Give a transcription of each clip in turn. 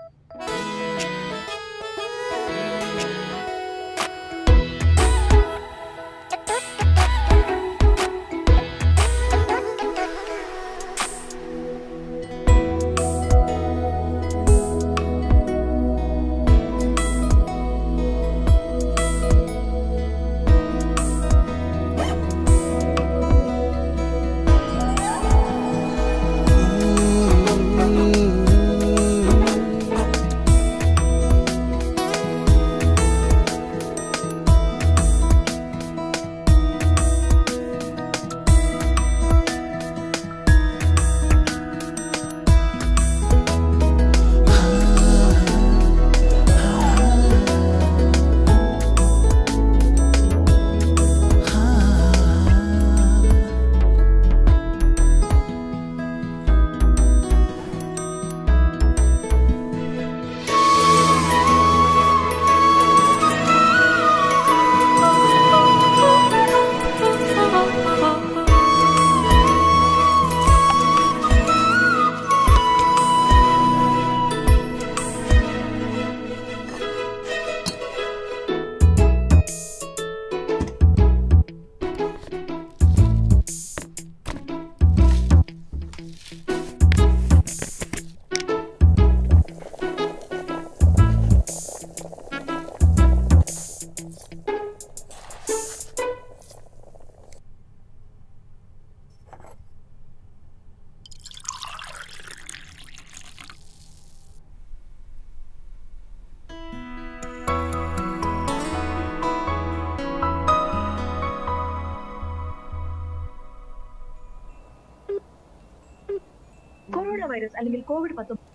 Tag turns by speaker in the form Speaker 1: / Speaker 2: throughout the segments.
Speaker 1: Corona virus അല്ലെങ്കിൽ covid പത്തൊമ്പത്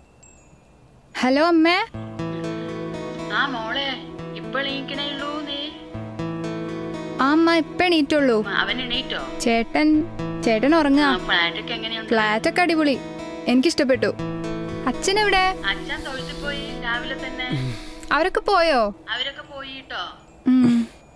Speaker 2: hello അമ്മേ
Speaker 3: ആ മോളെ ഇപ്പളീക്കണേ ഉള്ളൂ നീ
Speaker 2: ആ അമ്മ ഇപ്പൊ എണീറ്റുള്ളൂ
Speaker 3: അവൻ എണീറ്റോ
Speaker 2: ചേട്ടൻ ചേട്ടൻ ഉറങ്ങാ
Speaker 3: ആ ഫ്ലാറ്റൊക്കെ എങ്ങനെയുണ്ട്
Speaker 2: ഫ്ലാറ്റ് ഒക്കെ അടിപൊളി എനിക്കിഷ്ടപ്പെട്ടു അച്ഛൻ എവിടെ
Speaker 3: അച്ഛൻ തൊഴുത്തിൽ പോയി രാവിലെ തന്നെ
Speaker 2: അവരൊക്കെ പോയോ
Speaker 3: അവരൊക്കെ പോയിട്ടോ
Speaker 2: ഉം.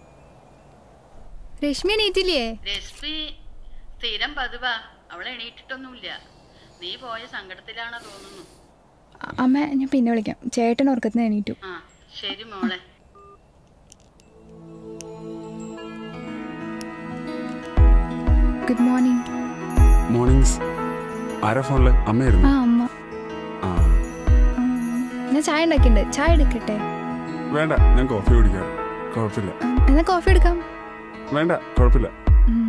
Speaker 2: രശ്മി എണീറ്റില്ലേ
Speaker 3: രശ്മി സ്ഥിരം പതിവാ അവളെ എണീറ്റിട്ടൊന്നുമില്ല നീ പോയ സങ്കടത്തിലാണോ തോന്നുന്നു
Speaker 2: അ- അമ്മ ഞാൻ പിന്നെ വിളിക്കാം ചേട്ടൻ ഉറക്കത്തിന് എണീറ്റു
Speaker 3: ആ ശരി മോളെ
Speaker 2: ഗുഡ് മോർണിംഗ്
Speaker 4: മോർണിംഗ്സ് ആരാ ഫോണില് അമ്മയായിരുന്നു
Speaker 2: ആ അമ്മ
Speaker 4: ആ
Speaker 2: ഉം. ഞാൻ ചായ ഉണ്ടാക്കിയിട്ടുണ്ട് ചായ എടുക്കട്ടെ
Speaker 4: വേണ്ട ഞാൻ കോഫി കുടിക്കാം കുഴപ്പമില്ല
Speaker 2: ഉം, എന്നാ കോഫി എടുക്കാം
Speaker 4: വേണ്ട കുഴപ്പമില്ല
Speaker 2: ഉം.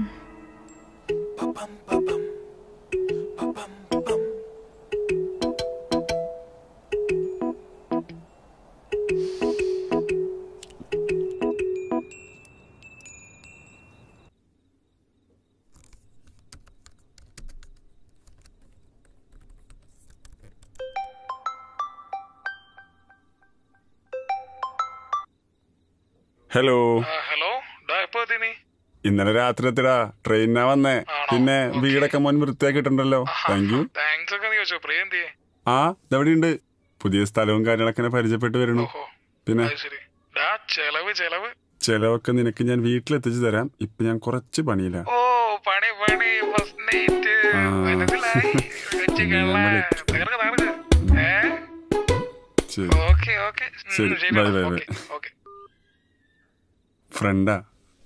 Speaker 4: ഹലോ
Speaker 5: ഹലോ ഡാ എപ്പോ എത്തി നീ
Speaker 4: ഇന്നലെ രാത്രി എത്തിടാ ട്രെയിനാ വന്നേ
Speaker 5: ആണോ?
Speaker 4: പിന്നെ
Speaker 5: ഓക്കേ.
Speaker 4: വീടൊക്കെ മോൻ വൃത്തിയാക്കിയിട്ടുണ്ടല്ലോ താങ്ക് യു
Speaker 5: താങ്ക്സ് ഒക്കെ നീ വെച്ചോ പ്രിയ എന്തിയെ
Speaker 4: ആ ഇതെവിടെ ഉണ്ട് പുതിയ സ്ഥലവും കാര്യങ്ങളൊക്കെ പരിചയപ്പെട്ട് വരണു
Speaker 5: ഓഹോ
Speaker 4: പിന്നെ
Speaker 5: അത് ശരി ഡാ ചെലവ് ചെലവ്
Speaker 4: ചിലവൊക്കെ നിനക്ക് ഞാൻ വീട്ടിലെത്തിച്ചു തരാം ഇപ്പൊ ഞാൻ കുറച്ച് പണിയില്ല
Speaker 5: ഓ പണി പണി ഫസ്റ്റ് നൈറ്റ്
Speaker 4: ആ.
Speaker 5: മനസ്സിലായി കൊച്ചു കള്ള
Speaker 4: നമ്മള്
Speaker 5: തകർക്ക് തകർക്ക് ഏ
Speaker 4: ശരി
Speaker 5: ഓക്കെ ഓക്കെ
Speaker 4: ശരി, bye, bye,
Speaker 5: okay
Speaker 4: bye.
Speaker 5: Okay
Speaker 4: ഫ്രണ്ടാ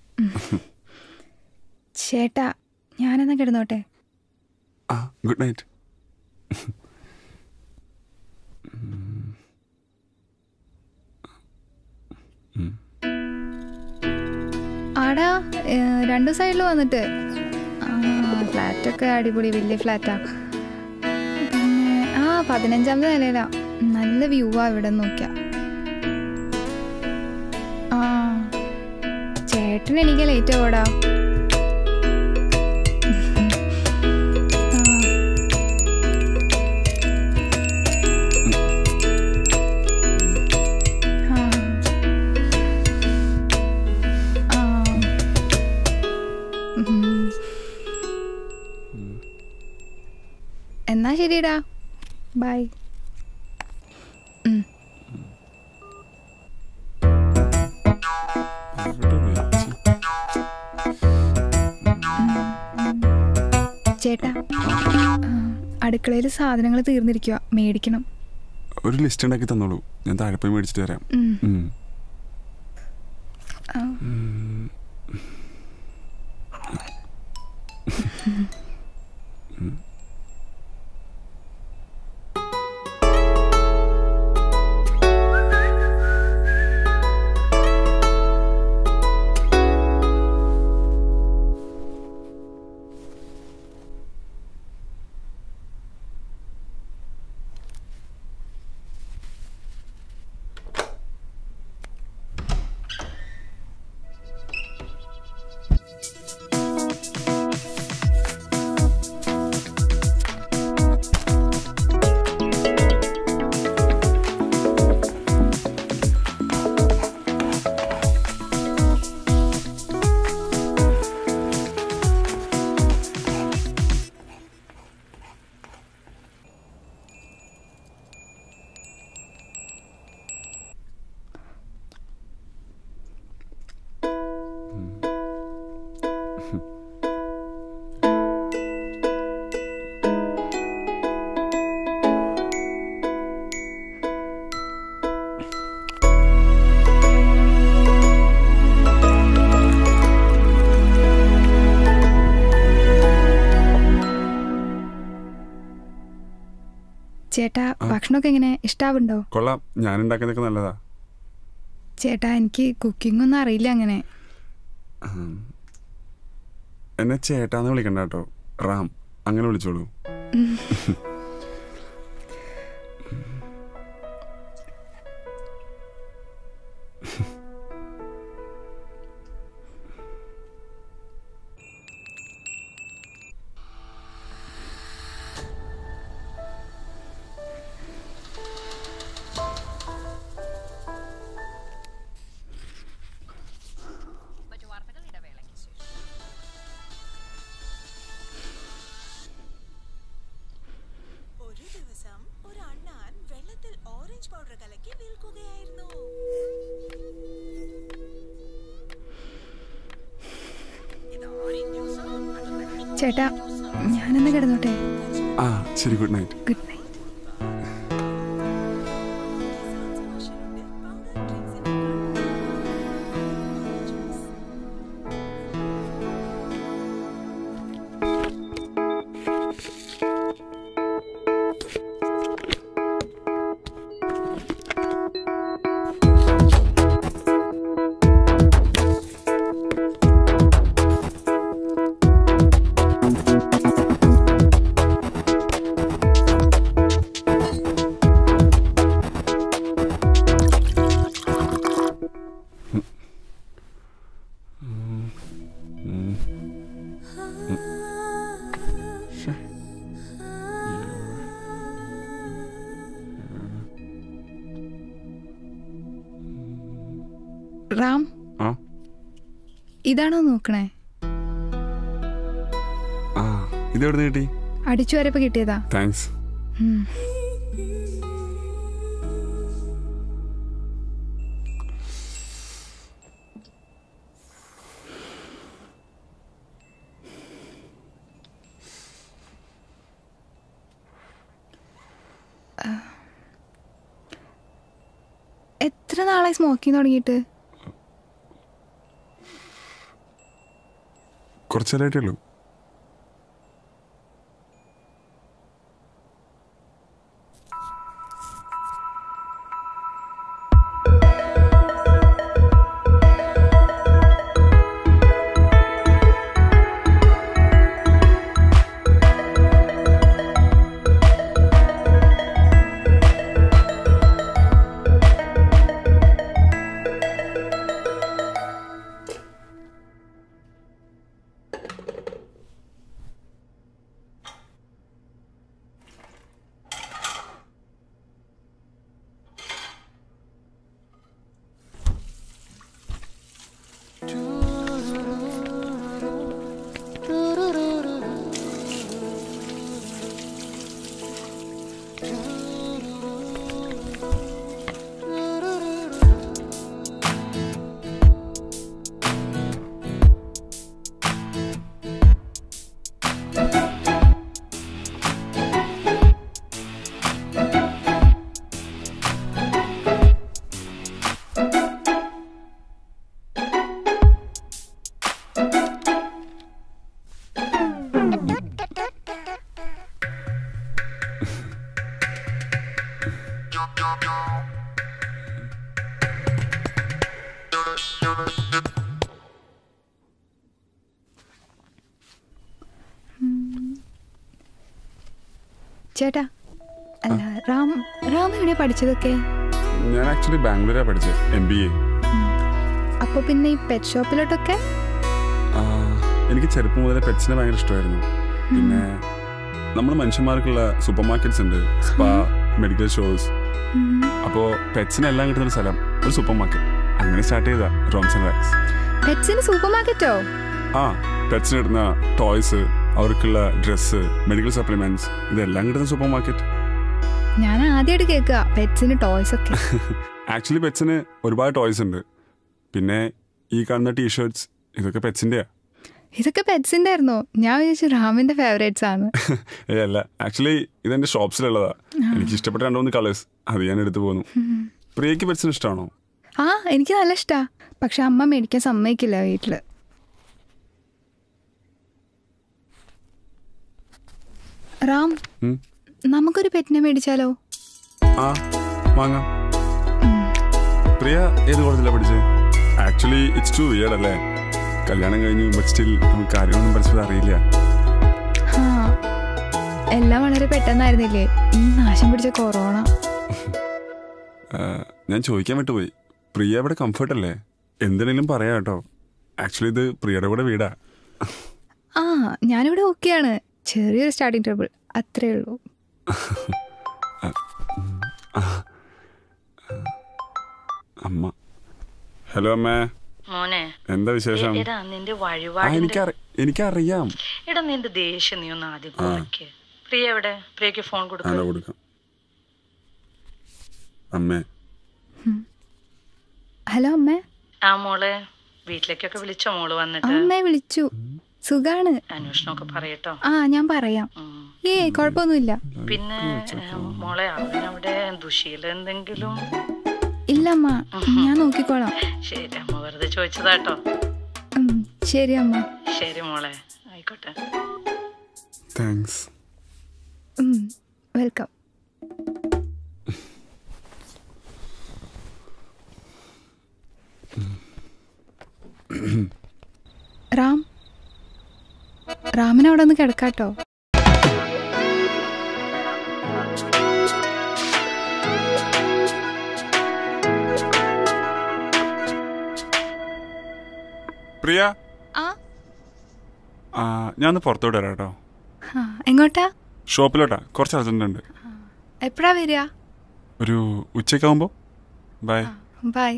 Speaker 2: ചേട്ടാ ഞാനെന്നാ കിടന്നോട്ടെ
Speaker 4: ആ ഗുഡ് നൈറ്റ്
Speaker 2: ആടാ ഏ, രണ്ടു സൈഡിൽ വന്നിട്ട് ഫ്ലാറ്റൊക്കെ അടിപൊളി വലിയ ഫ്ലാറ്റാ പിന്നെ ആ പതിനഞ്ചാമത്തെ നിലയിലാ നല്ല വ്യൂ ആ ഇവിടെ നോക്കിയാ ആ ചേട്ടൻ എനിക്ക് ലേറ്റ് ആവോടാ ആ. ആ. ഉം. എന്നാ ശരിടാ ബൈ ചേട്ടാ അടുക്കളയിൽ സാധനങ്ങൾ തീർന്നിരിക്കുക മേടിക്കണം
Speaker 4: ഒരു ലിസ്റ്റ് ഉണ്ടാക്കി തന്നോളൂ ഞാൻ താഴെ പോയി മേടിച്ചിട്ട് വരാം
Speaker 2: ഉം.
Speaker 4: ഉം.
Speaker 2: ആ. ചേട്ടാ ഭക്ഷണമൊക്കെ എങ്ങനെ ഇഷ്ടാവുണ്ടോ
Speaker 4: കൊള്ളാം ഞാൻ ഉണ്ടാക്കുന്നതൊക്കെ നല്ലതാ
Speaker 2: ചേട്ടാ എനിക്ക് കുക്കിംഗ് ഒന്നും അറിയില്ല അങ്ങനെ
Speaker 4: ഉം. എന്നെ ചേട്ടാന്ന് വിളിക്കണ്ട കേട്ടോ റാം അങ്ങനെ വിളിച്ചോളൂ
Speaker 6: ഒരു ദിവസം ഒരു അണ്ണാൻ വെള്ളത്തിൽ ഓറഞ്ച് പൗഡർ കലക്കി വിൽക്കുകയായിരുന്നു
Speaker 2: ചേട്ടാ ഞാനെന്ന് കിടന്നോട്ടെ
Speaker 4: ആ ശരി good night
Speaker 2: good night Ram
Speaker 4: ആ
Speaker 2: ഇതാണോ നോക്കണേ
Speaker 4: ആ ഇത് എവിടെ നിന്ന് കിട്ടി
Speaker 2: അടിച്ചു വരപ്പ് കിട്ടിയതാ
Speaker 4: താങ്ക്സ്
Speaker 2: ഉം. ആ. എത്ര നാളായി സ്മോക്കിംഗ് തുടങ്ങിയിട്ട്
Speaker 4: കുറച്ചേരായിട്ടേ ഉള്ളൂ
Speaker 2: ചേട്ടാ അല്ല റാം റാം എവിടെയാ പഠിച്ചതൊക്കെ
Speaker 4: ഞാൻ ആക്ച്വലി ബാംഗ്ലൂരാണ് പഠിച്ചത് എം ബി എ
Speaker 2: അപ്പോൾ പിന്നെ ഈ പെറ്റ് ഷോപ്പിലോട്ടൊക്കെ
Speaker 4: എനിക്ക് ചെറുപ്പം മുതലേ പെറ്റ്സിനെ ഭയങ്കര ഇഷ്ടമായിരുന്നു പിന്നെ നമ്മൾ മനുഷ്യന്മാർക്കുള്ള സൂപ്പർ മാർക്കറ്റ്സ് ഉണ്ട് സ്പാ മെഡിക്കൽ ഷോസ്
Speaker 2: ഉം.
Speaker 4: അപ്പോൾ പെറ്റ്സിനെല്ലാം കിട്ടുന്ന ഒരു സ്ഥലം ഒരു സൂപ്പർ മാർക്കറ്റ് അങ്ങനെ സ്റ്റാർട്ട് ചെയ്താ റോംസൺ വാക്സ്
Speaker 2: പെറ്റ്സിന് സൂപ്പർ മാർക്കറ്റോ
Speaker 4: ആ പെറ്റ്സിന് കിട്ടുന്ന ടോയ്സ് അവർക്കുള്ള ഡ്രസ്സ് മെഡിക്കൽ സപ്ലിമെന്റ്സ് ഇതെല്ലാം കിട്ടുന്ന സൂപ്പർ മാർക്കറ്റ്
Speaker 2: ഞാൻ ആദ്യമായിട്ട് കേൾക്കുക പെറ്റ്സിന് ടോയ്സ് ഒക്കെ
Speaker 4: ആക്ച്വലി പെറ്റ്സിന് ഒരുപാട് ടോയ്സ് ഉണ്ട് പിന്നെ ഈ കാണുന്ന ടീഷർട്സ് ഇതൊക്കെ പെറ്റ്സിൻ്റെയാ
Speaker 2: ഇതൊക്കെ പെറ്റ്സിന്റെ ആയിരുന്നോ ഞാൻ വിചാരിച്ചു റാമിന്റെ ഫേവറേറ്റ്സ് ആണ്
Speaker 4: ഏ അല്ല ആക്ച്വലി ഇതെന്റെ ഷോപ്സിലുള്ളതാ എനിക്ക് ഇഷ്ടപ്പെട്ട രണ്ടു മൂന്ന് കളേഴ്സ് അത് ഞാൻ എടുത്തു പോന്നു പ്രിയക്ക് പെറ്റ്സിന് ഇഷ്ടമാണോ
Speaker 2: ആ എനിക്ക് നല്ല ഇഷ്ടാ പക്ഷെ അമ്മ മേടിക്കാൻ സമ്മതിക്കില്ല വീട്ടില് റാം
Speaker 4: ഉം.
Speaker 2: നമുക്കൊരു പെറ്റിനെ മേടിച്ചാലോ
Speaker 4: ആ വാങ്ങാം പ്രിയ ഏത് കോളേജിലാണ് പഠിച്ചത് ആക്ച്വലി ഇറ്റ്സ് ടു വിയർഡ് അല്ലേ കല്യാണം കഴിഞ്ഞു ബട്ട് സ്റ്റിൽ നമുക്ക് കാര്യമൊന്നും പരസ്പരം അറിയില്ല
Speaker 2: ആ എല്ലാം വളരെ പെട്ടെന്നായിരുന്നില്ലേ ഈ നാശം പിടിച്ച കൊറോണ
Speaker 4: ആ, ഞാൻ ചോദിക്കാൻ വിട്ടുപോയി പ്രിയ ഇവിടെ കംഫർട്ട് അല്ലേ എന്തിനേലും പറയാം കേട്ടോ ആക്ച്വലി ഇത് പ്രിയയുടെ കൂടെ വീടാ
Speaker 2: ആ ഞാനിവിടെ ഓക്കെയാണ് ചെറിയൊരു സ്റ്റാർട്ടിങ് ട്രബിൾ അത്രേ ഉള്ളൂ
Speaker 4: അമ്മ ഹലോ അമ്മേ
Speaker 3: മോനെ
Speaker 4: എന്താ വിശേഷം
Speaker 3: എടാ നിന്റെ
Speaker 4: ആ
Speaker 3: വഴിപാടിന്റെ
Speaker 4: എനിക്കറി എനിക്കറിയാം
Speaker 3: എടാ നിന്റെ ദേഷ്യം നീ ഒന്ന് ആദ്യം കുറയ്ക്ക് പ്രിയ എവിടെ പ്രിയക്ക് ഫോൺ
Speaker 4: ആണോ
Speaker 3: കൊടുക്ക
Speaker 4: കൊടുക്കാം അമ്മേ
Speaker 2: ഹലോ അമ്മേ
Speaker 3: ആ മോളെ വീട്ടിലേക്കൊക്കെ വിളിച്ചോ മോള് വന്നിട്ട്
Speaker 2: അമ്മയെ വിളിച്ചു സുഖാണ്
Speaker 3: അന്വേഷണമൊക്കെ പറയട്ടോ
Speaker 2: ആ ഞാൻ പറയാം
Speaker 3: ഉം.
Speaker 2: ഏ കുഴപ്പമൊന്നുമില്ല
Speaker 3: പിന്നെ ഏ, മോളെ അവനവിടെ ദുശീലം എന്തെങ്കിലും
Speaker 2: ഇല്ല അമ്മ ഞാൻ നോക്കിക്കോളാം
Speaker 3: ശരി അമ്മ വെറുതെ ചോദിച്ചതാട്ടോ
Speaker 2: ഉം, ശരി അമ്മ
Speaker 3: ശരി മോളെ ആയിക്കോട്ടെ
Speaker 4: താങ്ക്സ്
Speaker 2: വെൽക്കം റാം റാമിന് അവിടെ ഒന്ന് കിടക്കാട്ടോ
Speaker 4: പ്രിയ
Speaker 2: ആ
Speaker 4: ആ ഞാൻ ഒന്ന് പുറത്തോട്ട് വരാം കേട്ടോ
Speaker 2: ആ, എങ്ങോട്ടാ
Speaker 4: ഷോപ്പിലോട്ടാ കുറച്ച് അർജന്റ് ഉണ്ട്
Speaker 2: എപ്പോഴാ വരിക
Speaker 4: ഒരു ഉച്ചയ്ക്കാവുമ്പോൾ bye
Speaker 2: bye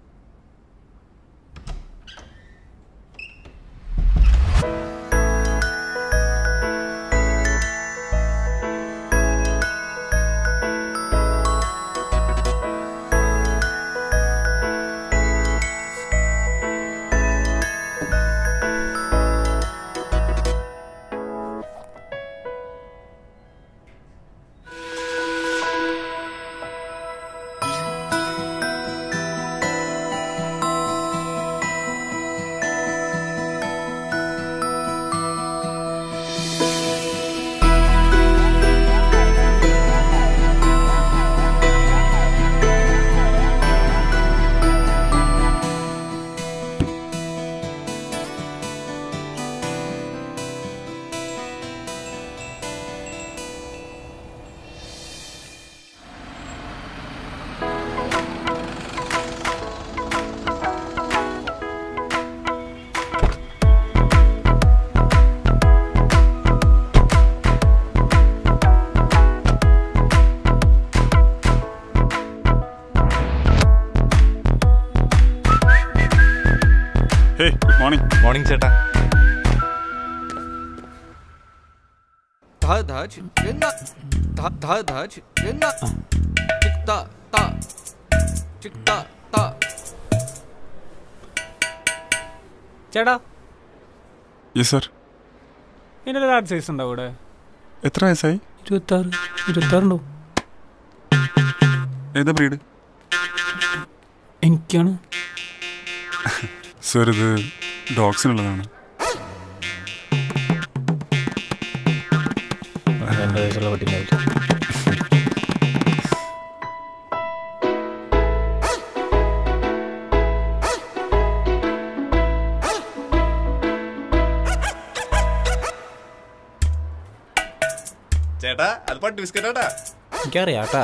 Speaker 4: hey good morning
Speaker 7: morning ചേട്ടാ
Speaker 8: धा धा चिन्ना धा धा धा चिन्ना चिक्ता ता चिक्ता ता
Speaker 9: ചേട്ടാ
Speaker 4: യെസ് സർ
Speaker 9: ഇതിൻ്റെ ഒരു ആഡ് സൈസ് ഉണ്ടോ ഇവിടെ
Speaker 4: എത്ര വയസ്സായി
Speaker 9: ഇരുപത്താറ് ഇരുപത്താറുണ്ടോ
Speaker 4: ഏതാ ബ്രീഡ്
Speaker 9: എനിക്കാണ്
Speaker 4: സർ ഇത് ഡോഗ്സിനുള്ളതാണ്
Speaker 9: രണ്ട് വയസ്സുള്ള പട്ടിണ്ടാവില്ല
Speaker 7: ചേട്ടാ അത് പട്ട് ബിസ്ക്കറ്റാ
Speaker 9: എനിക്കറിയാം കേട്ടാ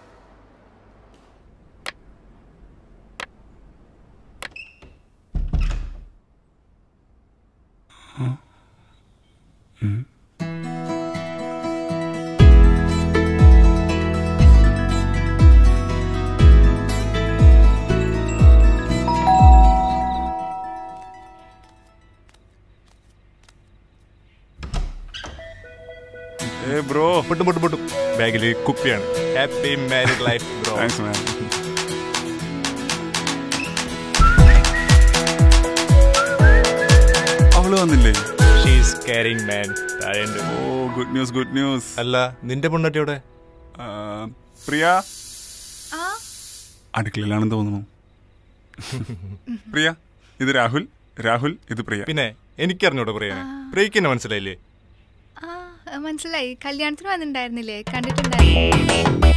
Speaker 7: ഏ ബ്രോ പൊട്ടും പൊട്ടും പൊട്ടും ബാഗില് കുപ്പിയാണ് happy married life bro
Speaker 4: thanks man അവള് വന്നില്ലേ
Speaker 7: ഷീസ് കാരിങ് മാൻ താഴെയുണ്ട്
Speaker 4: oh good news good news
Speaker 7: അല്ല നിന്റെ പൊണ്ണട്ടിയോടെ
Speaker 4: പ്രിയ
Speaker 2: ആ അടുക്കളയിലാണെന്ന് തോന്നുന്നു പ്രിയ ഇത് രാഹുൽ രാഹുൽ ഇത് പ്രിയ
Speaker 7: പിന്നെ എനിക്കറിഞ്ഞൂടെ പ്രിയനെ പ്രിയക്ക് എന്നെ മനസ്സിലായില്ലേ
Speaker 2: ആ മനസ്സിലായി കല്യാണത്തിന് വന്നിട്ടുണ്ടായിരുന്നില്ലേ കണ്ടിട്ടുണ്ടായിരുന്നു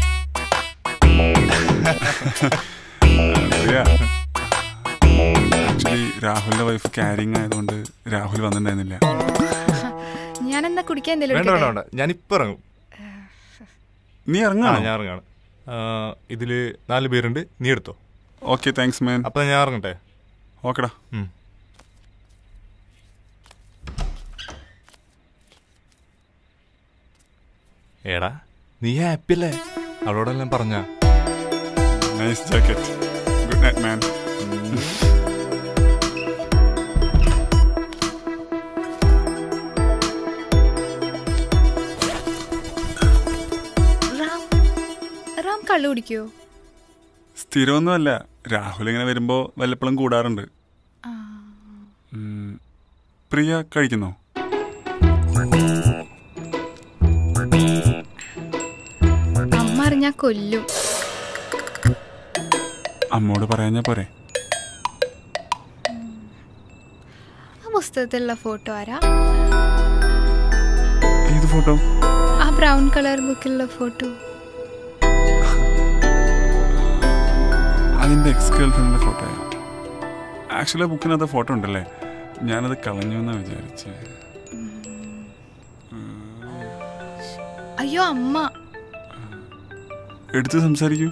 Speaker 2: പ്രിയ ആക്ച്വലി രാഹുലിന്റെ വൈഫ് ക്യാരിങ് ആയതുകൊണ്ട് രാഹുൽ വന്നിട്ടുണ്ടായിരുന്നില്ല ഞാൻ എന്നാ കുടിക്കാൻ
Speaker 7: വേണ്ട
Speaker 2: എന്തെങ്കിലും
Speaker 7: വേണ്ട വേണ്ട ഞാൻ ഇപ്പൊ ഇറങ്ങും
Speaker 2: നീ
Speaker 7: ആ
Speaker 2: ഇറങ്ങാണോ
Speaker 7: ഞാൻ ഇറങ്ങാണ് ആ, ഇതില് നാല് പേരുണ്ട് നീ എടുത്തോ
Speaker 2: ഓക്കെ താങ്ക്സ് മാൻ
Speaker 7: അപ്പൊ ഞാൻ ഇറങ്ങട്ടെ
Speaker 2: ഓക്കെടാ
Speaker 7: ഉം. ഏടാ നീ ഹാപ്പി അല്ലേ അവളോടെല്ലാം പറഞ്ഞ
Speaker 2: nice jacket good night man Ram Ram കള്ളു കുടിക്കോ
Speaker 4: സ്ഥിരമൊന്നുമല്ല രാഹുൽ ഇങ്ങനെ വരുമ്പോ വല്ലപ്പോഴും കൂടാറുണ്ട് ഉം. പ്രിയ കഴിക്കുന്നോ
Speaker 2: അമ്മ അറിഞ്ഞാ കൊല്ലും
Speaker 4: അമ്മോട് പറയാഞ്ഞാ പോരെ
Speaker 2: ആ പുസ്തകത്തിലുള്ള ഫോട്ടോ ആരാ
Speaker 4: ഏത് ഫോട്ടോ
Speaker 2: ആ ബ്രൗൺ കളർ ബുക്കിലുള്ള ഫോട്ടോ
Speaker 4: അതിന്റെ എക്സ് ഗേൾ ഫ്രണ്ടിന്റെ ഫോട്ടോയാ ആക്ച്വലി ആ ബുക്കിനകത്ത് ഫോട്ടോ ഉണ്ടല്ലേ ഞാനത് കളഞ്ഞു എന്നാ വിചാരിച്ചേ
Speaker 2: അയ്യോ അമ്മ
Speaker 4: എടുത്ത് സംസാരിക്കൂ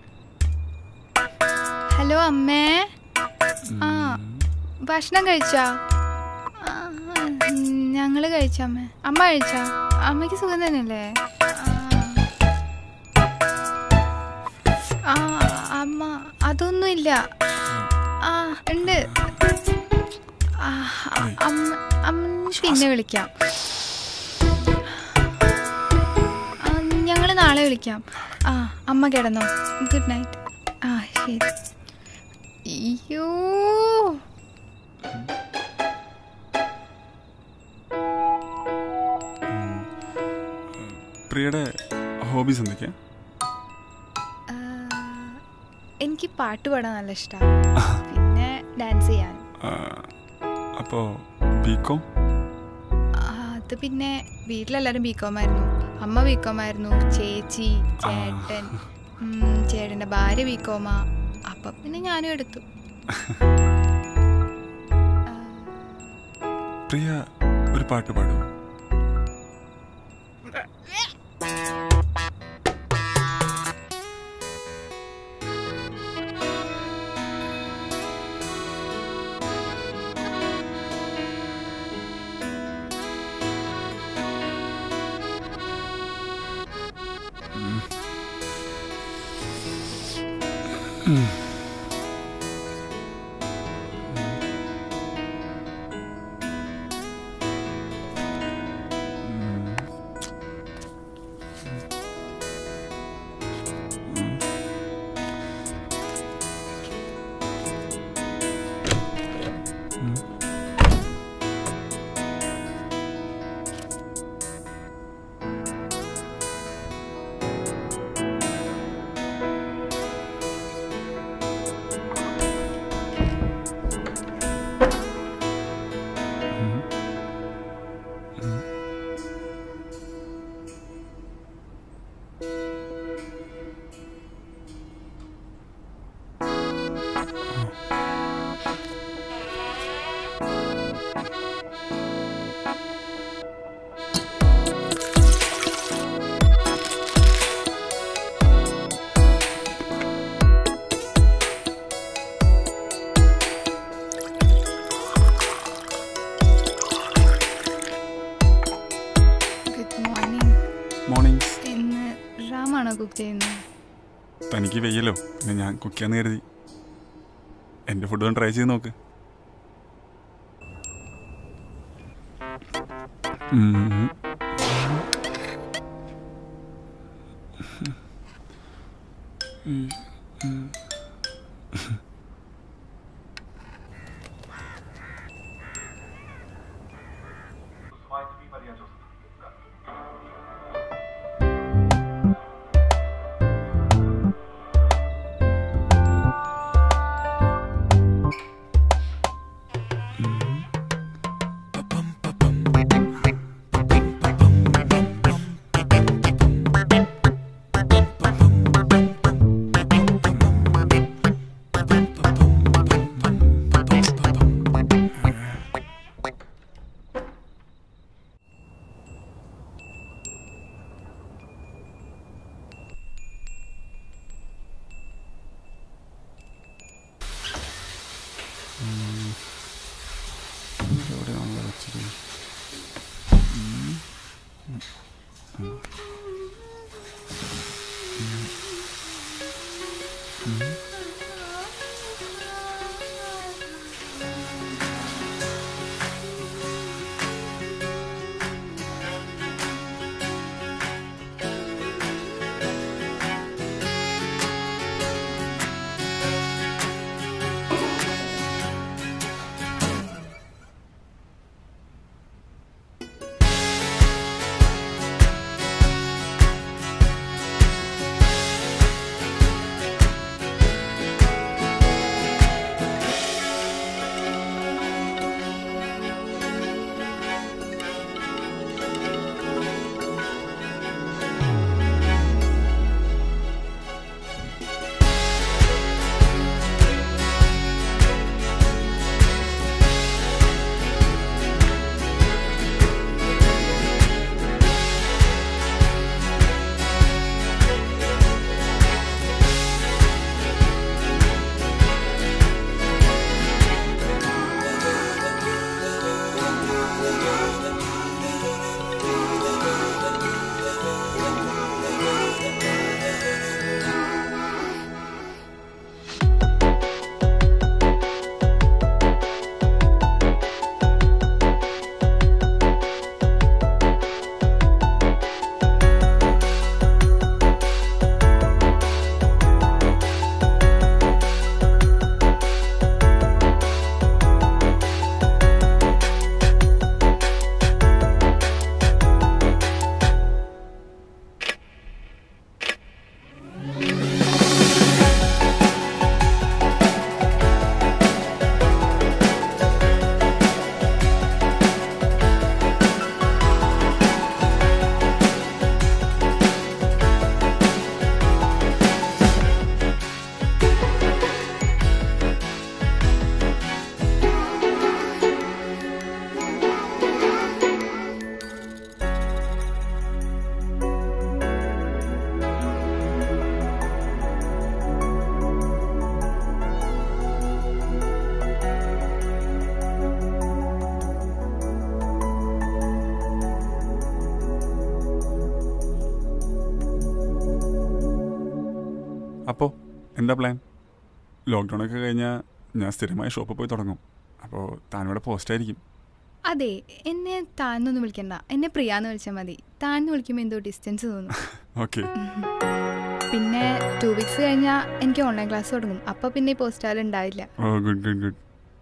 Speaker 2: ഹലോ അമ്മേ ആ ഭക്ഷണം കഴിച്ചാ ആ, ഞങ്ങള് കഴിച്ച അമ്മ അമ്മ കഴിച്ചാ അമ്മയ്ക്ക് സുഖം തന്നെയല്ലേ ആ ആ, അമ്മ അതൊന്നുമില്ല ആ ഉണ്ട് ആ, അമ്മ അമ്മ പിന്നെ വിളിക്കാം ആ, ഞങ്ങള് നാളെ വിളിക്കാം ആ അമ്മ കിടന്നോ ഗുഡ് നൈറ്റ് ആ ശരി അയ്യോ
Speaker 4: പ്രിയയുടെ ഹോബീസ് എന്തൊക്കെയാ
Speaker 2: ആ, എനിക്ക് പാട്ട് പാടാൻ നല്ല ഇഷ്ടമാണ് പിന്നെ ഡാൻസ് ചെയ്യാൻ
Speaker 4: ആ, അപ്പോ ബികോം
Speaker 2: അത് പിന്നെ വീട്ടിലെല്ലാവരും ബികോമായിരുന്നു അമ്മ ബികോമായിരുന്നു ചേച്ചി ചേട്ടൻ ഉം, ചേട്ടൻ്റെ ഭാര്യ ബികോമാ അപ്പം പിന്നെ ഞാനും എടുത്തു
Speaker 4: പ്രിയ ഒരു പാട്ട് പാടും
Speaker 2: കുക്ക് ചെയ്യുന്നത്
Speaker 4: തനിക്ക് വെയ്യല്ലോ പിന്നെ ഞാൻ കുക്ക് ചെയ്യാന്ന് കരുതി എൻ്റെ ഫുഡ് ഒന്ന് ട്രൈ ചെയ്ത് നോക്ക് ഉം. ഉം. ഉം. എവിടെയാണല്ലോ വെച്ചത് ഉം. ഉം. ഉം. ഉം. അപ്പോൾ എന്താ പ്ലാൻ ലോക്ക്ഡൗൺ ഒക്കെ കഴിഞ്ഞാൽ ഞാൻ സ്ഥിരമായി ഷോപ്പിൽ പോയി തുടങ്ങും അപ്പോൾ താനിവിടെ പോസ്റ്റ് ആയിരിക്കും
Speaker 2: അതെ എന്നെ താന്നൊന്നും വിളിക്കണ്ട എന്നെ പ്രിയാന്ന് വിളിച്ചാൽ മതി താന്ന് വിളിക്കുമ്പോൾ എന്തോ ഡിസ്റ്റൻസ് തോന്നും
Speaker 4: ഓക്കെ
Speaker 2: പിന്നെ ടു വീക്സ് കഴിഞ്ഞാൽ എനിക്ക് ഓൺലൈൻ ക്ലാസ് തുടങ്ങും അപ്പോൾ പിന്നെ ഈ പോസ്റ്റാൽ ഉണ്ടാവില്ല
Speaker 4: ഓ ഗുഡ് ഗുഡ് ഗുഡ്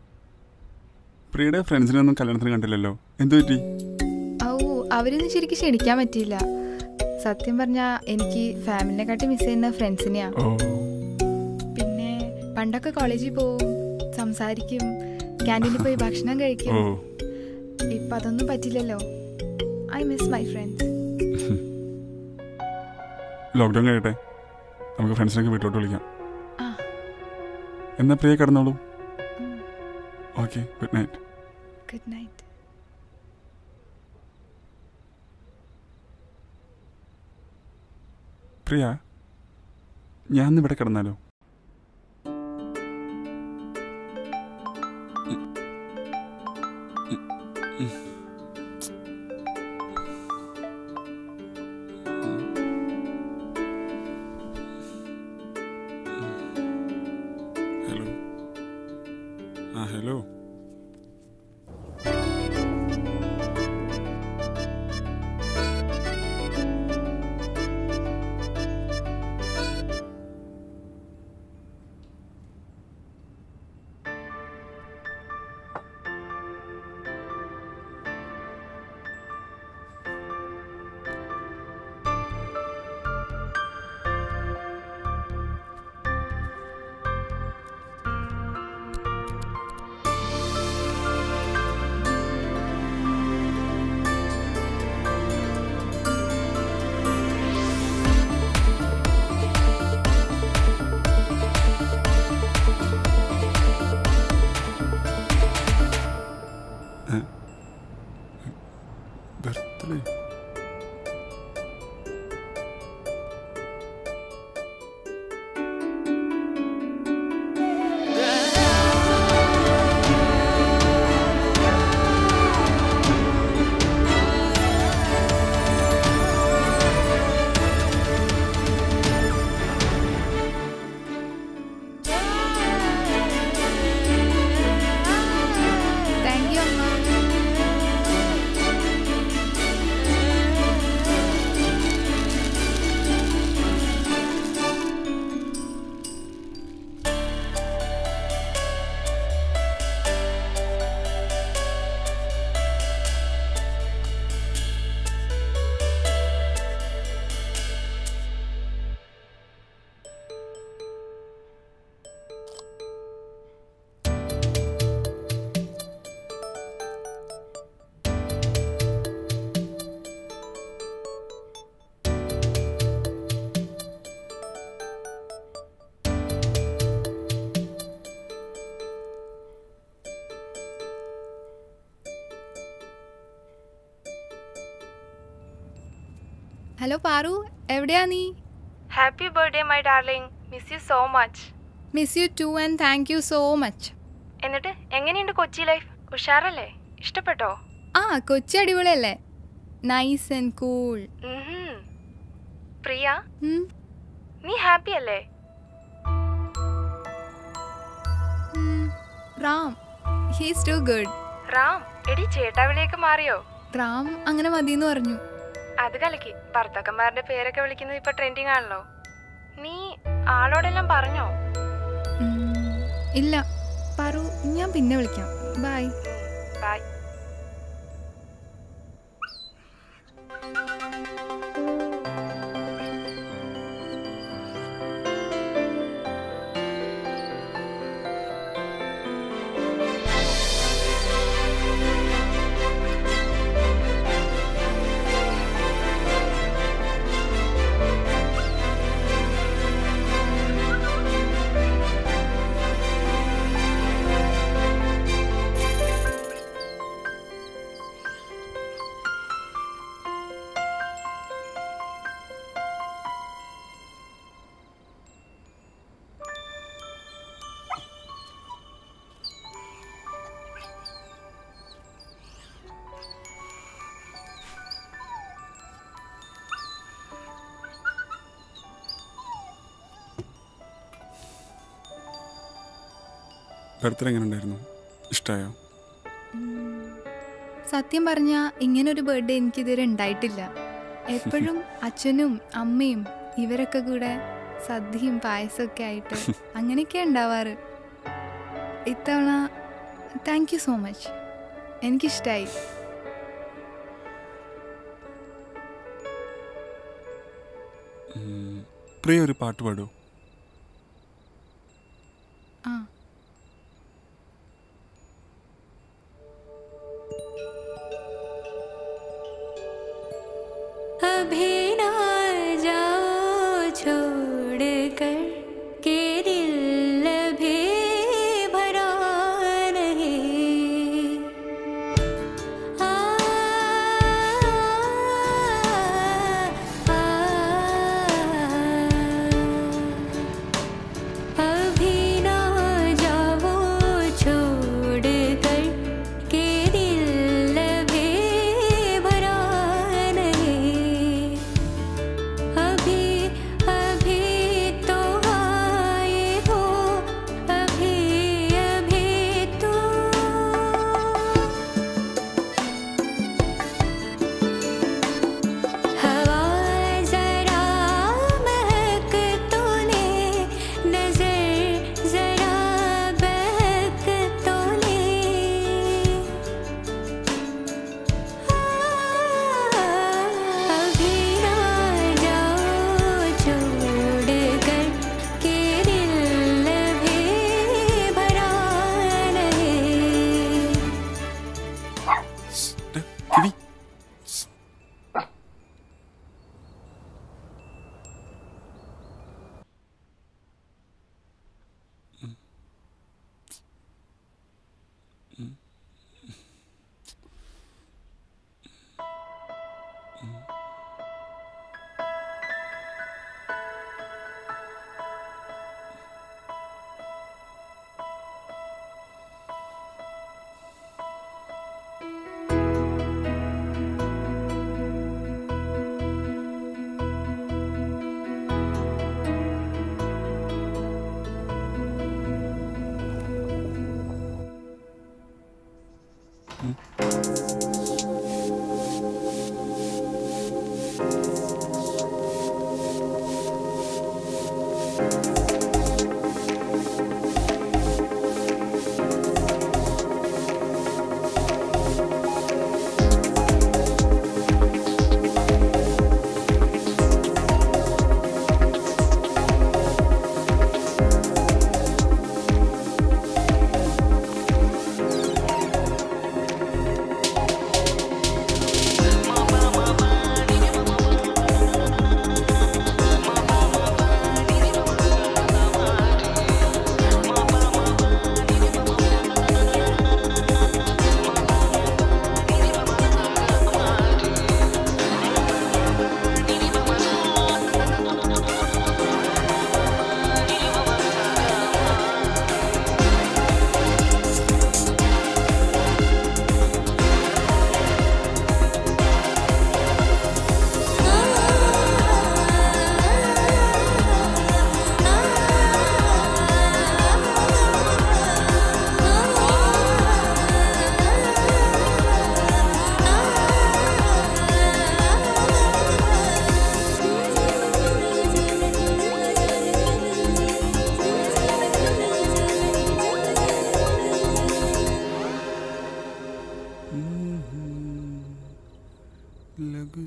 Speaker 4: പ്രിയയുടെ ഫ്രണ്ട്സിനൊന്നും കല്യാണത്തിന് കണ്ടില്ലല്ലോ എന്തു പറ്റി
Speaker 2: ഔ അവരൊന്നും ശരിക്കും ക്ഷണിക്കാൻ പറ്റിയില്ല സത്യം പറഞ്ഞാൽ എനിക്ക് ഫാമിലിനെക്കാട്ടി മിസ് ചെയ്യുന്ന ഫ്രണ്ട്സിനെയാ
Speaker 4: ഓ
Speaker 2: പിന്നെ പണ്ടൊക്കെ കോളേജിൽ പോവും സംസാരിക്കും ക്യാൻറ്റീനിൽ പോയി ഭക്ഷണം കഴിക്കും
Speaker 4: ഓ
Speaker 2: ഇപ്പം അതൊന്നും പറ്റില്ലല്ലോ I miss my friends
Speaker 4: lockdown കഴിയട്ടെ നമുക്ക് ഫ്രണ്ട്സിനൊക്കെ വീട്ടിലോട്ട് വിളിക്കാം
Speaker 2: ആ
Speaker 4: എന്നാ പ്രിയ കിടന്നോളൂ okay good night
Speaker 2: good night
Speaker 4: Priya ഞാൻ ഇന്ന് ഇവിടെ കിടന്നാലോ ഹലോ ബർത്ത്ഡേ
Speaker 2: താങ്ക് യു അമ്മ ഹലോ പാറു എവിടെയാ നീ
Speaker 10: happy birthday my darling miss you so much
Speaker 2: miss you too and thank you so much
Speaker 10: എന്നിട്ട് എങ്ങനെയുണ്ട് കൊച്ചി ലൈഫ് ഉഷാറല്ലേ ഇഷ്ടപ്പെട്ടോ
Speaker 2: ആ കൊച്ചി അടിപൊളിയല്ലേ നൈസ് ആൻഡ് കൂൾ
Speaker 10: ഉഹും. പ്രിയ നീ ഹാപ്പി അല്ലേ
Speaker 2: Ram he's too good
Speaker 10: Ram എടി ചേട്ടാവിളിയൊക്കെ മാറിയോ
Speaker 2: റാം അങ്ങനെ മതിയെന്ന് പറഞ്ഞു
Speaker 10: അത് കലക്കി ഭർത്താക്കന്മാരുടെ പേരൊക്കെ വിളിക്കുന്നത് ഇപ്പൊ ട്രെൻഡിങ് ആണല്ലോ നീ ആളോടെല്ലാം പറഞ്ഞോ
Speaker 2: ഉം, ഇല്ല പാറു ഞാൻ പിന്നെ വിളിക്കാം ബൈ
Speaker 10: ബൈ
Speaker 4: ബർത്ത്ഡേ എങ്ങനെ ഉണ്ടായിരുന്നു ഇഷ്ടമായോ
Speaker 2: സത്യം പറഞ്ഞാ ഇങ്ങനൊരു ബർത്ത്ഡേ എനിക്കിതുവരെ ഉണ്ടായിട്ടില്ല എപ്പോഴും അച്ഛനും അമ്മയും ഇവരൊക്കെ കൂടെ സദ്യയും പായസമൊക്കെ ആയിട്ട് അങ്ങനെയൊക്കെ ഉണ്ടാവാറ് ഇത്തവണ താങ്ക് യു സോ മച്ച് എനിക്കിഷ്ടമായി
Speaker 4: ഉം, പ്രിയ ഒരു പാട്ട് പാടൂ
Speaker 2: ആ
Speaker 11: अभी ना जाओ छोड़ कर के दिल भी भरा नहीं आ, आ, अभी ना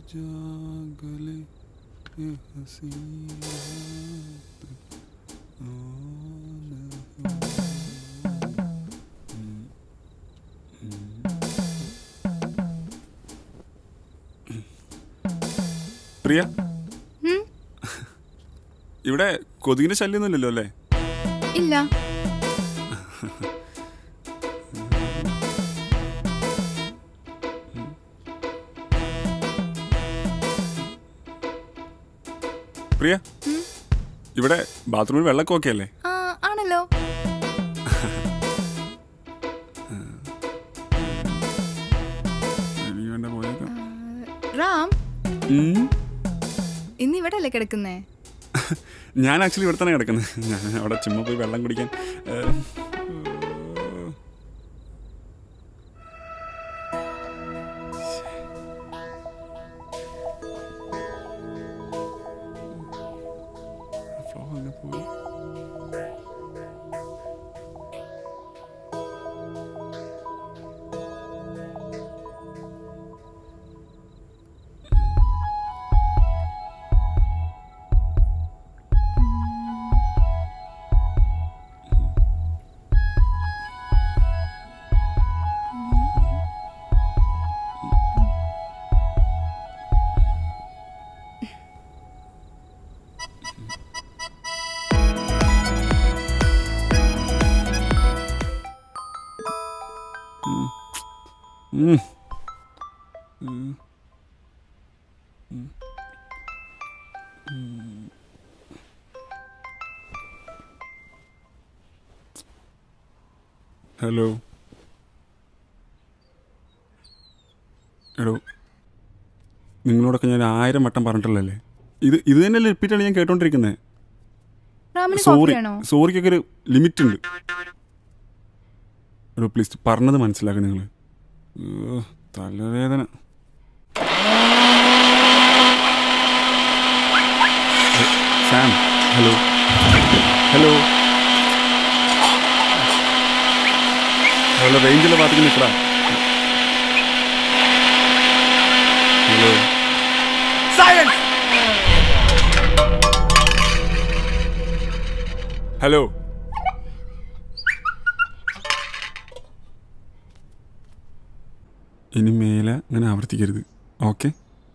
Speaker 4: जागले ये हसी रात कौन പ്രിയ
Speaker 2: ഉം?
Speaker 4: ഇവിടെ കൊതുകിന്റെ ശല്യമൊന്നുമില്ലല്ലോ അല്ലേ
Speaker 2: ഇല്ല
Speaker 4: പ്രിയ ഇവിടെ ബാത്റൂമിൽ വെള്ളമൊക്കെ ഓക്കെ അല്ലേ
Speaker 2: ആ ആണല്ലോ
Speaker 4: എനിക്ക് വേണ്ട പോയേക്കാം
Speaker 2: റാം
Speaker 4: ഉം.
Speaker 2: ഇന്ന് ഇവിടെ അല്ലേ കിടക്കുന്നേ
Speaker 4: ഞാൻ ആക്ച്വലി ഇവിടെ തന്നെ കിടക്കുന്നത് ഞാൻ അവിടെ ചുമ്മാ പോയി വെള്ളം കുടിക്കാൻ ഏഹ്, ഫ്ലോ അങ്ങ് പോയി ഉം. ഉം. ഉം. ഉം. ഉം. ഹലോ എടോ നിങ്ങളോടൊക്കെ ഞാൻ ആയിരം വട്ടം പറഞ്ഞിട്ടുള്ളല്ലേ ഇത് ഇത് തന്നെയല്ലേ റിപ്പീറ്റാണ് ഞാൻ കേട്ടോണ്ടിരിക്കുന്നത്
Speaker 2: റാമിന്
Speaker 4: സോറി
Speaker 2: കോഫിയാണോ
Speaker 4: സോറിക്കൊക്കെ ഒരു ലിമിറ്റ് ഉണ്ട് എടോ പ്ലീസ് പറഞ്ഞത് മനസ്സിലാക്കുക നിങ്ങൾ തലവേദന സാം ഹലോ ഹലോ ഹലോ റേഞ്ചിലെ ഭാഗത്തേക്ക് നിൽക്കടാ ഹലോ ഹലോ ഇനി മേലെ അങ്ങനെ ആവർത്തിക്കരുത് okay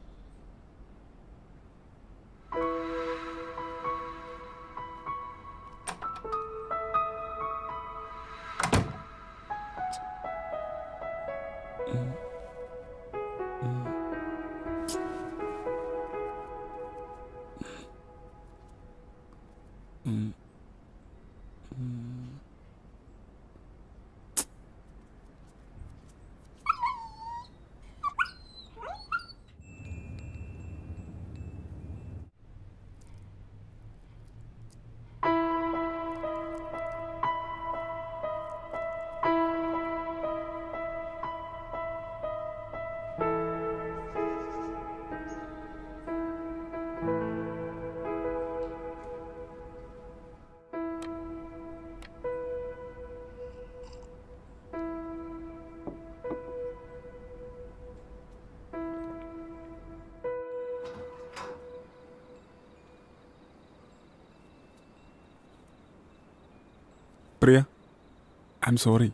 Speaker 4: Priya I am sorry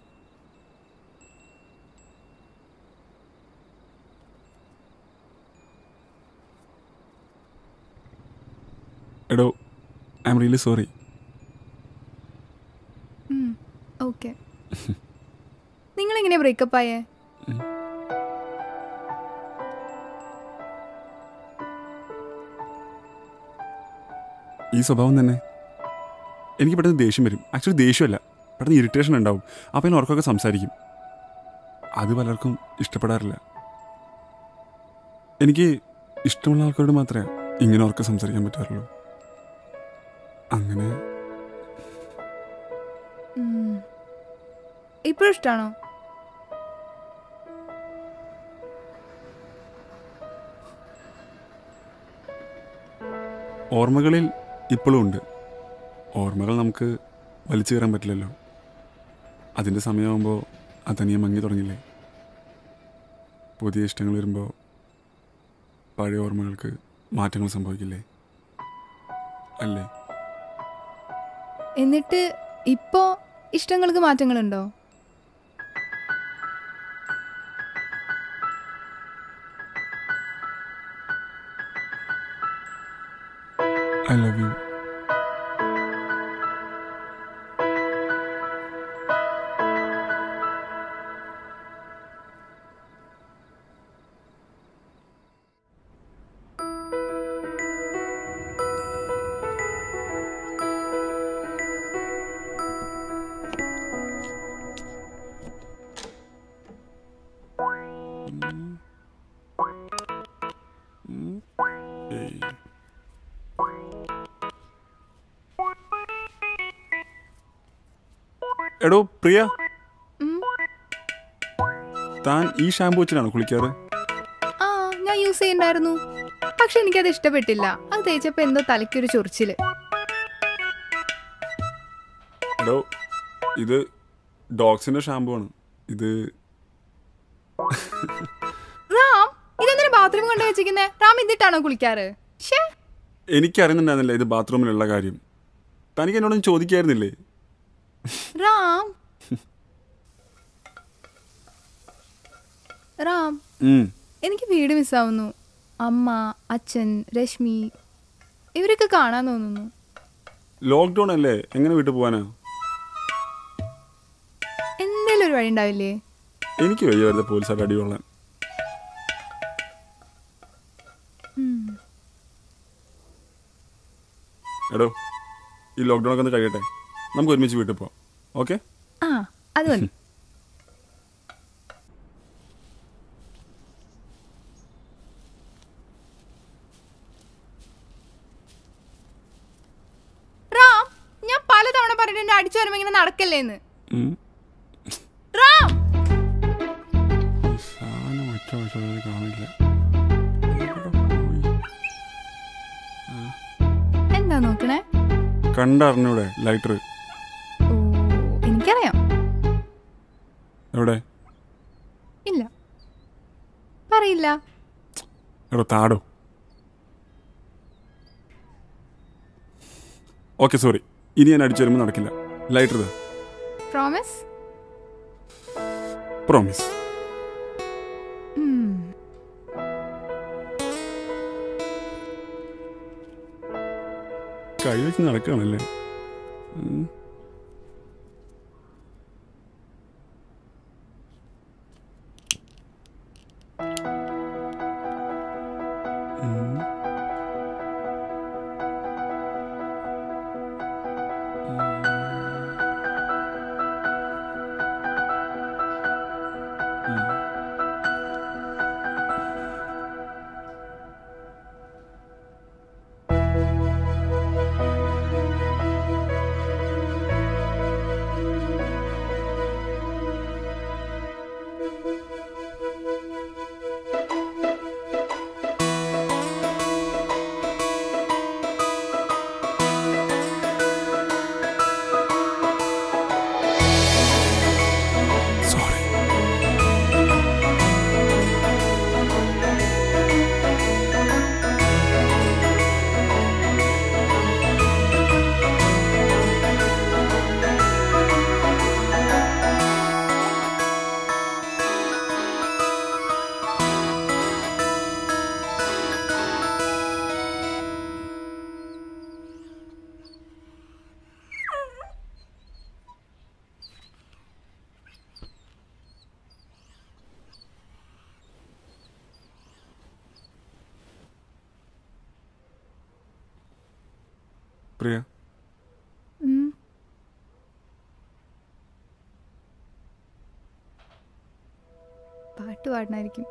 Speaker 4: എടോ I am really sorry
Speaker 2: okay നിങ്ങളെങ്ങനെയാ ബ്രേക്കപ്പ് ആയേ
Speaker 4: ഈ സ്വഭാവം തന്നെ എനിക്ക് പെട്ടെന്ന് ദേഷ്യം വരും ആക്ച്വലി ദേഷ്യമല്ല പെട്ടെന്ന് ഇറിറ്റേഷൻ ഉണ്ടാവും അപ്പം ഞാൻ ഉറക്കമൊക്കെ സംസാരിക്കും അത് പലർക്കും ഇഷ്ടപ്പെടാറില്ല എനിക്ക് ഇഷ്ടമുള്ള ആൾക്കാരോട് മാത്രമേ ഇങ്ങനെ ഉറക്കം സംസാരിക്കാൻ പറ്റാറുള്ളൂ അങ്ങനെ
Speaker 2: ഇപ്പോഴും ഇഷ്ടമാണോ
Speaker 4: ഓർമ്മകളിൽ ഇപ്പോഴും ഉണ്ട് ഓർമ്മകൾ നമുക്ക് വലിച്ചു കയറാൻ പറ്റില്ലല്ലോ അതിൻ്റെ സമയമാകുമ്പോൾ അത് തനിയെ മങ്ങി തുടങ്ങില്ലേ പുതിയ ഇഷ്ടങ്ങൾ വരുമ്പോൾ പഴയ ഓർമ്മകൾക്ക് മാറ്റങ്ങൾ സംഭവിക്കില്ലേ അല്ലേ
Speaker 2: എന്നിട്ട് ഇപ്പോ ഇഷ്ടങ്ങൾക്ക് മാറ്റങ്ങളുണ്ടോ
Speaker 4: ഐ ലവ് യു എടോ പ്രിയ താൻ ഈ ഷാമ്പു വെച്ചിട്ടാണോ കുളിക്കാറ്
Speaker 2: ആ ഞാൻ യൂസ് ചെയ്യണ്ടായിരുന്നു പക്ഷെ എനിക്കത് ഇഷ്ടപ്പെട്ടില്ല അത് തേച്ചപ്പോ എന്തോ തലയ്ക്കൊരു ചൊറിച്ചില്
Speaker 4: എടോ ഇത് ഡോഗ്സിന്റെ ഷാമ്പു ആണ് ഇത്
Speaker 2: റാം ഇതെന്തിനാ ബാത്റൂം കൊണ്ട് വെച്ചിരിക്കുന്നേ റാം ഇതിട്ടാണോ കുളിക്കാറ് ഷേ
Speaker 4: എനിക്കറിയുന്നുണ്ടായിരുന്നില്ല ഇത് ബാത്റൂമിലുള്ള കാര്യം തനിക്ക് എന്നോടൊന്നും ചോദിക്കായിരുന്നില്ലേ
Speaker 2: റാം റാം
Speaker 4: ഉം.
Speaker 2: എനിക്ക് വീട് മിസ്സാവുന്നു അമ്മ അച്ഛൻ രശ്മി ഇവരൊക്കെ കാണാൻ തോന്നുന്നു
Speaker 4: ലോക്ക്ഡൗൺ അല്ലേ എങ്ങനെ വീട്ടിൽ പോവാനാ
Speaker 2: എന്തേലും ഒരു വഴി ഉണ്ടാവില്ലേ
Speaker 4: എനിക്ക് വയ്യ വെറുതെ പോലീസായിട്ട് അടികൊള്ളാൻ
Speaker 2: ഉം.
Speaker 4: എടോ ഈ ലോക്ക്ഡൗൺ ഒക്കെ ഒന്ന് കഴിയട്ടെ നമുക്ക് ഒരുമിച്ച് വീട്ടിൽ പോവാം ഓക്കെ
Speaker 2: ആ അത് മതി റാം ഞാൻ പലതവണ പറഞ്ഞിട്ടുണ്ട് അടിച്ചു വരുമ്പോ ഇങ്ങനെ നടക്കല്ലേന്ന് റാം
Speaker 4: സാധനം ഒറ്റ വശം കാണില്ല
Speaker 2: എന്താ നോക്കണേ
Speaker 4: കണ്ടറിഞ്ഞൂടെ ലൈറ്റർ
Speaker 2: ഓ എനിക്കറിയാം
Speaker 4: എവിടെ
Speaker 2: ഇല്ല പറയില്ല
Speaker 4: എടോ താടോ ഓക്കെ സോറി ഇനി ഞാൻ അടിച്ചു വരുമ്പോൾ നടക്കില്ല ലൈറ്റർ ഇതാ
Speaker 2: പ്രോമിസ്
Speaker 4: പ്രോമിസ് കൈ വെച്ച് നടക്കുകയാണല്ലേ ഉം. ഉം. പ്രിയ
Speaker 2: ഉം. പാട്ട് പാടണായിരിക്കും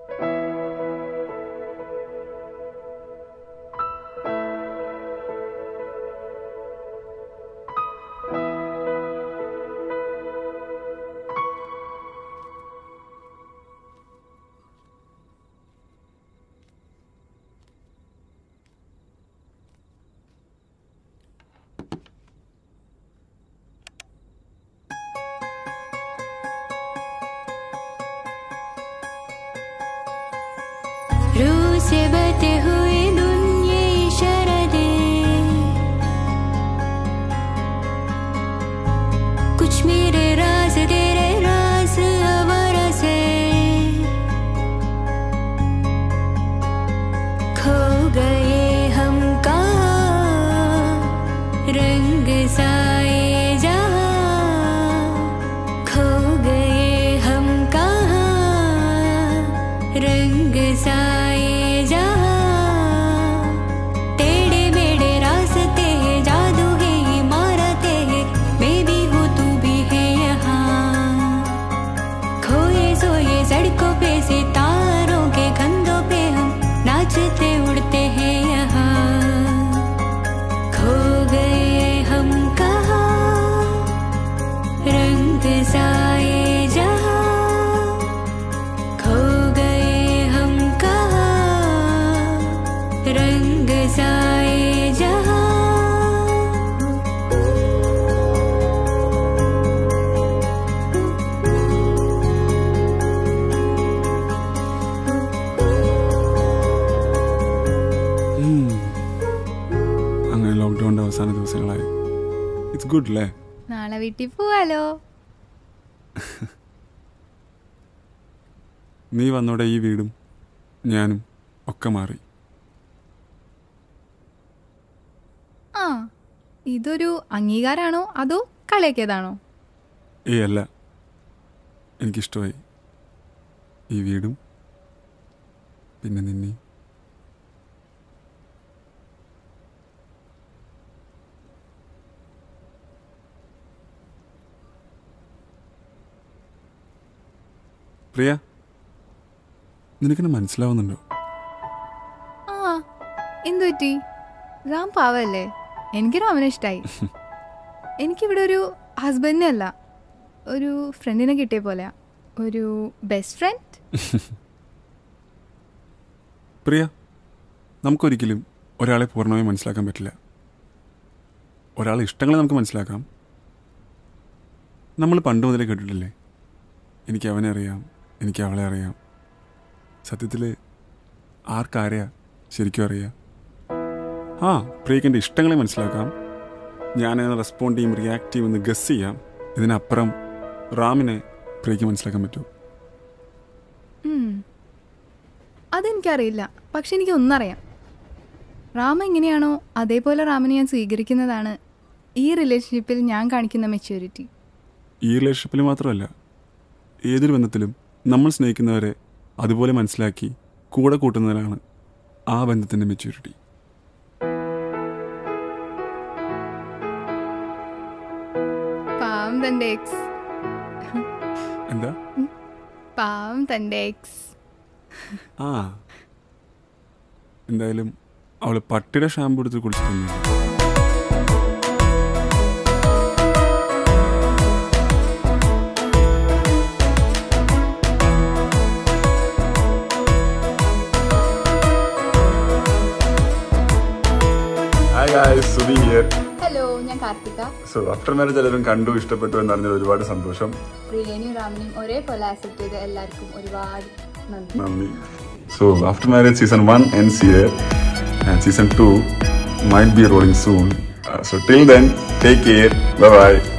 Speaker 11: कश्मीर राज तेरे राज अवर से खो गए हम कहाँ रंग साए जहाँ खो गए हम कहाँ रंग साए जहाँ टेढ़े मेढ़े रास्ते हैं जादू है इमारतें हैं मैं भी हूँ तू भी है यहाँ खोए सोए सड़कों पे सितारों के कंधों पे हम नाचते उड़ते हैं यहाँ खो गए हम कहाँ रंग साए जहाँ खो गए हम कहाँ रंग साए जहाँ
Speaker 4: ഉം. അങ്ങനെ ലോക്ക്ഡൗണിന്റെ അവസാന ദിവസങ്ങളായി ഇറ്റ്സ് ഗുഡ് അല്ലേ
Speaker 2: നാളെ വീട്ടിൽ പോവാലോ
Speaker 4: നീ വന്നോടെ ഈ വീടും ഞാനും ഒക്കെ മാറി
Speaker 2: ആ ഇതൊരു അംഗീകാരാണോ അതോ കളിയാക്കിയതാണോ
Speaker 4: ഏ അല്ല എനിക്കിഷ്ടമായി ഈ വീടും പിന്നെ നിന്നെ പ്രിയ നിനക്കെന്നെ മനസ്സിലാവുന്നുണ്ടോ
Speaker 2: ആ എന്തു പറ്റി റാം പാവല്ലേ എനിക്ക് രാമനെ ഇഷ്ടായി എനിക്കിവിടെ ഒരു ഹസ്ബൻഡിനല്ല ഒരു ഫ്രണ്ടിനെ കിട്ടിയ പോലെയാ ഒരു ബെസ്റ്റ് ഫ്രണ്ട്
Speaker 4: പ്രിയ നമുക്കൊരിക്കലും ഒരാളെ പൂർണ്ണമായി മനസ്സിലാക്കാൻ പറ്റില്ല ഒരാളെ ഇഷ്ടങ്ങളെ നമുക്ക് മനസ്സിലാക്കാം നമ്മൾ പണ്ട് മുതലേ കേട്ടിട്ടില്ലേ എനിക്ക് അവനെ അറിയാം എനിക്ക് അവളെ അറിയാം സത്യത്തിൽ ആർക്കാരെയാ ശരിക്കും അറിയാം ആ പ്രിയക്ക് എൻ്റെ ഇഷ്ടങ്ങളെ മനസ്സിലാക്കാം ഞാൻ റെസ്പോണ്ട് ചെയ്യും റിയാക്ട് ചെയ്യും എന്ന് ഗസ് ചെയ്യാം ഇതിനപ്പുറം റാമിനെ പ്രിയക്ക് മനസ്സിലാക്കാൻ പറ്റുമോ
Speaker 2: ഉം. അതെനിക്കറിയില്ല പക്ഷെ എനിക്ക് ഒന്നറിയാം റാം എങ്ങനെയാണോ അതേപോലെ റാമിനെ ഞാൻ സ്വീകരിക്കുന്നതാണ് ഈ റിലേഷൻഷിപ്പിൽ ഞാൻ കാണിക്കുന്ന മെച്യൂരിറ്റി
Speaker 4: ഈ റിലേഷൻഷിപ്പിൽ മാത്രമല്ല ഏതൊരു ബന്ധത്തിലും നമ്മൾ സ്നേഹിക്കുന്നവരെ അതുപോലെ മനസ്സിലാക്കി കൂടെ കൂട്ടുന്നതിനാണ് ആ ബന്ധത്തിൻ്റെ മെച്യൂരിറ്റി
Speaker 2: പാവം തൻ്റെ എക്സ്
Speaker 4: എന്താ
Speaker 2: പാവം തൻ്റെ എക്സ്
Speaker 4: ആ എന്തായാലും അവൾ പട്ടിയുടെ ഷാമ്പു എടുത്ത് കുളിച്ചിട്ടുണ്ട് hi guys Subi here
Speaker 2: hello ഞാൻ കാർത്തിക
Speaker 4: സോ ആഫ്റ്റർ മാരേജ് എല്ലാവരും കണ്ടു ഇഷ്ടപ്പെട്ടു എന്നറിഞ്ഞത് ഒരുപാട് സന്തോഷം
Speaker 2: പ്രിയനെയും റാമിനെയും ഒരേപോലെ ആക്സെപ്റ്റ് ചെയ്ത എല്ലാവർക്കും ഒരുപാട് നന്ദി
Speaker 4: നന്ദി so after marriage season one ends here and season two might be rolling soon so till then take care bye by